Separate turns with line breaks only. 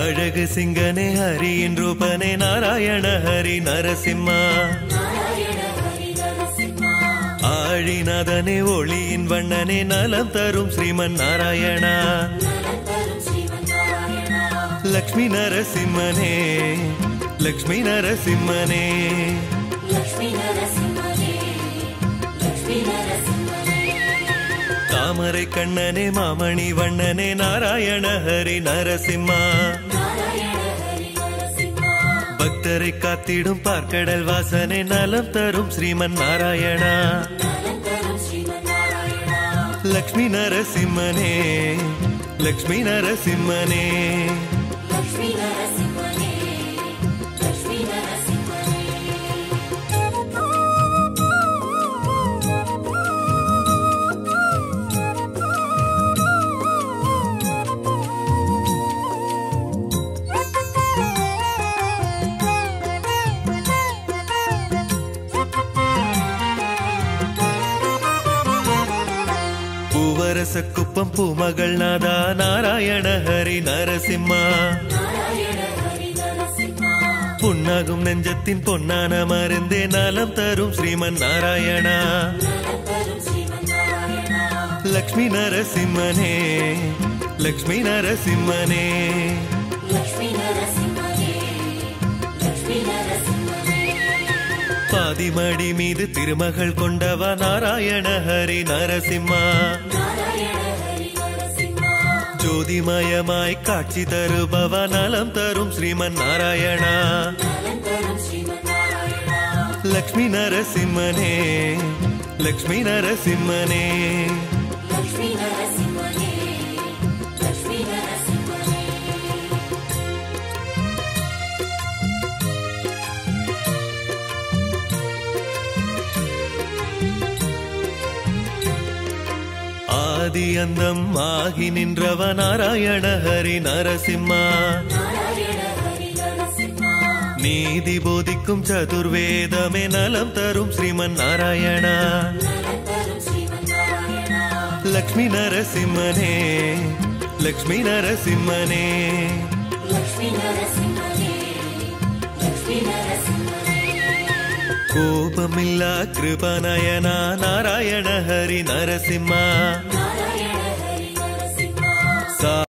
அழகு சிங்கனே ஹரியின் ரூபனே நாராயண ஹரி நரசிம்மா ஆழிநாதனே ஒளியின் வண்ணனே நலம் தரும் ஸ்ரீமன் நாராயணா லக்ஷ்மி நரசிம்மனே லக்ஷ்மி நரசிம்மனே தாமரை கண்ணனே மாமணி வண்ணனே நாராயண ஹரி நரசிம்மா பக்தரை காத்திடும் பார்க்கடல் வாசனே நலம் தரும் ஸ்ரீமன் நாராயணா லக்ஷ்மி நரசிம்மனே லக்ஷ்மி நரசிம்மனே பூவரச குப்பம் பூமகள் நாதா நாராயண ஹரி நரசிம்மா புன்னாகும் நெஞ்சத்தின் பொன்னான மருந்தே நலம் தரும் ஸ்ரீமன் நாராயணா லக்ஷ்மி நரசிம்மனே லக்ஷ்மி நரசிம்மனே பாதிமடி மீது திருமகள் கொண்டவா நாராயண ஹரி நரசிம்மா ஜோதிமயமாய் காட்சி தருபவா நலம் தரும் ஸ்ரீமன் நாராயணா லக்ஷ்மி நரசிம்மனே லக்ஷ்மி நரசிம்மனே ஆதி அந்தம் ஆகி நின்றவ நாராயண ஹரி நரசிம்மா நீதி போதிக்கும் சதுர்வேதமே நலம் தரும் ஸ்ரீமன் நாராயணா லக்ஷ்மி நரசிம்மனே லக்ஷ்மி நரசிம்மனே கோபமில்லா கிருபநயனா நாராயண ஹரி நரசிம்மா